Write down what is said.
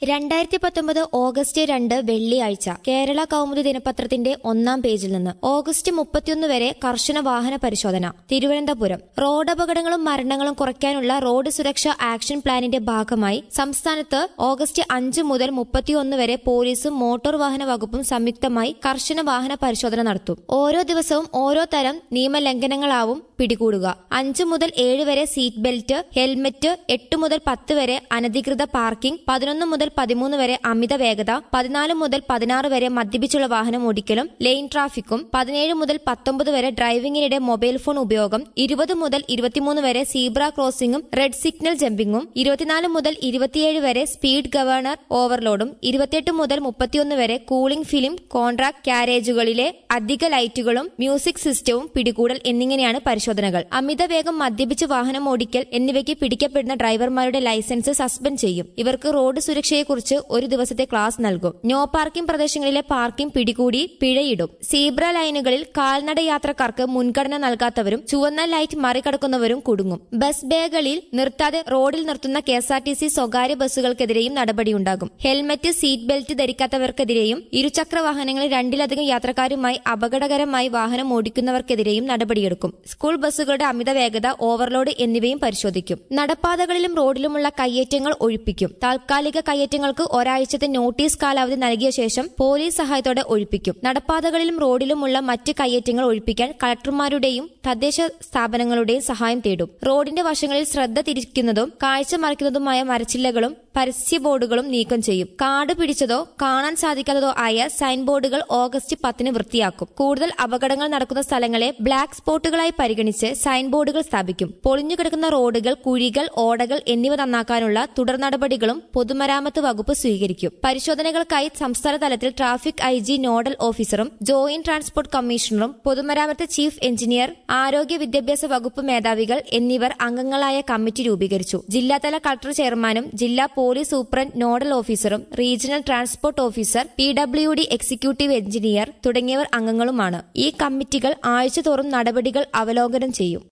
രണ്ടായിരത്തി പത്തൊമ്പത് ഓഗസ്റ്റ് രണ്ട് വെള്ളിയാഴ്ച കേരള കൗമുദി ദിനപത്രത്തിന്റെ ഒന്നാം പേജിൽ നിന്ന് ഓഗസ്റ്റ് മുപ്പത്തിയൊന്ന് വരെ കർശന വാഹന പരിശോധന തിരുവനന്തപുരം റോഡപകടങ്ങളും മരണങ്ങളും കുറയ്ക്കാനുള്ള റോഡ് സുരക്ഷാ ആക്ഷൻ പ്ലാനിന്റെ ഭാഗമായി സംസ്ഥാനത്ത് ഓഗസ്റ്റ് അഞ്ച് മുതൽ മുപ്പത്തിയൊന്ന് വരെ പോലീസും മോട്ടോർ വാഹന വകുപ്പും സംയുക്തമായി കർശന വാഹന പരിശോധന നടത്തും ഓരോ ദിവസവും ഓരോ തരം നിയമലംഘനങ്ങളാവും പിടികൂടുക അഞ്ച് മുതൽ ഏഴ് വരെ സീറ്റ് ബെൽറ്റ് ഹെൽമറ്റ് എട്ട് മുതൽ പത്ത് വരെ അനധികൃത പാർക്കിംഗ് പതിനൊന്ന് മുതൽ പതിമൂന്ന് വരെ അമിത വേഗത പതിനാല് മുതൽ പതിനാറ് വരെ മദ്യപിച്ചുള്ള വാഹനം ഓടിക്കലും ലെയിൻ ട്രാഫിക്കും പതിനേഴ് മുതൽ പത്തൊമ്പത് വരെ ഡ്രൈവിംഗിനിടെ മൊബൈൽ ഫോൺ ഉപയോഗം ഇരുപത് മുതൽ ഇരുപത്തിമൂന്ന് വരെ സീബ്ര ക്രോസിംഗും റെഡ് സിഗ്നൽ ജമ്പിംഗും ഇരുപത്തിനാല് മുതൽ ഇരുപത്തിയേഴ് വരെ സ്പീഡ് ഗവർണർ ഓവർലോഡും ഇരുപത്തിയെട്ട് മുതൽ മുപ്പത്തിയൊന്ന് വരെ കൂളിംഗ് ഫിലിം കോൺട്രാക്ട് ക്യാരേജുകളിലെ അധിക ലൈറ്റുകളും മ്യൂസിക് സിസ്റ്റവും പിടികൂടൽ എന്നിങ്ങനെയാണ് പരിശോധനകൾ അമിതവേഗം മദ്യപിച്ച് വാഹനം ഓടിക്കൽ എന്നിവയ്ക്ക് പിടിക്കപ്പെടുന്ന ഡ്രൈവർമാരുടെ ലൈസൻസ് സസ്പെൻഡ് ചെയ്യും ഇവർക്ക് റോഡ് സുരക്ഷയെക്കുറിച്ച് ഒരു ദിവസത്തെ ക്ലാസ് നൽകും നോ പാർക്കിംഗ് പ്രദേശങ്ങളിലെ പാർക്കിംഗ് പിടികൂടി പിഴയിടും സീബ്ര ലൈനുകളിൽ കാൽനട യാത്രക്കാർക്ക് മുൻഗണന നൽകാത്തവരും ചുവന്ന ലൈറ്റ് മറികടക്കുന്നവരും കുടുങ്ങും ബസ് ബേകളിൽ നിർത്താതെ റോഡിൽ നിർത്തുന്ന K S R T C സ്വകാര്യ ബസ്സുകൾക്കെതിരെയും നടപടിയുണ്ടാകും ഹെൽമറ്റ് സീറ്റ് ബെൽറ്റ് ധരിക്കാത്തവർക്കെതിരെയും ഇരുചക്ര വാഹനങ്ങളിൽ രണ്ടിലധികം യാത്രക്കാരുമായി അപകടകരമായി വാഹനം ഓടിക്കുന്നവർക്കെതിരെയും നടപടിയെടുക്കും സ്കൂൾ ബസ്സുകളുടെ അമിത വേഗത ഓവർലോഡ് എന്നിവയും പരിശോധിക്കും നടപ്പാതകളിലും റോഡിലുമുള്ള കയ്യേറ്റങ്ങൾ ഒഴിപ്പിക്കും താൽക്കാലിക കയ്യേറ്റങ്ങൾക്ക് ഒരാഴ്ചത്തെ നോട്ടീസ് കാലാവധി നൽകിയ ശേഷം പോലീസ് സഹായത്തോടെ ഒഴിപ്പിക്കും നടപ്പാതകളിലും റോഡിലുമുള്ള മറ്റ് കയ്യേറ്റങ്ങൾ ഒഴിപ്പിക്കാൻ കളക്ടർമാരുടെയും തദ്ദേശ സ്ഥാപനങ്ങളുടെയും സഹായം തേടും റോഡിന്റെ വശങ്ങളിൽ ശ്രദ്ധ തിരിക്കുന്നതും കാഴ്ച മറയ്ക്കുന്നതുമായ മരച്ചില്ലകളും പരസ്യ ബോർഡുകളും നീക്കം ചെയ്യും കാട് പിടിച്ചതോ കാണാൻ സാധിക്കാത്തതോ ആയ സൈൻ ബോർഡുകൾ ഓഗസ്റ്റ് പത്തിന് വൃത്തിയാക്കും കൂടുതൽ അപകടങ്ങൾ നടക്കുന്ന സ്ഥലങ്ങളെ ബ്ലാക്ക് സ്പോട്ടുകളായി പരിഗണിച്ച് സൈൻ ബോർഡുകൾ സ്ഥാപിക്കും പൊളിഞ്ഞുകിടക്കുന്ന റോഡുകൾ കുഴികൾ ഓടകൾ എന്നിവ നന്നാക്കാനുള്ള തുടർ നടപടികളും പൊതുമരാമത്ത് വകുപ്പ് സ്വീകരിക്കും പരിശോധനകൾക്കായി സംസ്ഥാന തലത്തിൽ ട്രാഫിക് ഐ ജി നോഡൽ ഓഫീസറും ജോയിന്റ് ട്രാൻസ്പോർട്ട് കമ്മീഷണറും പൊതുമരാമത്ത് ചീഫ് എഞ്ചിനീയർ ആരോഗ്യ വിദ്യാഭ്യാസ വകുപ്പ് മേധാവികൾ എന്നിവർ അംഗങ്ങളായ കമ്മിറ്റി രൂപീകരിച്ചു ജില്ലാതല കളക്ടർ ചെയർമാനും ജില്ലാ പോലീസ് സൂപ്രണ്ട് നോഡൽ ഓഫീസറും regional transport officer P W D executive engineer തുടങ്ങിയവർ അംഗങ്ങളുമാണ് ഈ കമ്മിറ്റികൾ ആഴ്ചതോറും നടപടികൾ അവലോകനം ചെയ്യും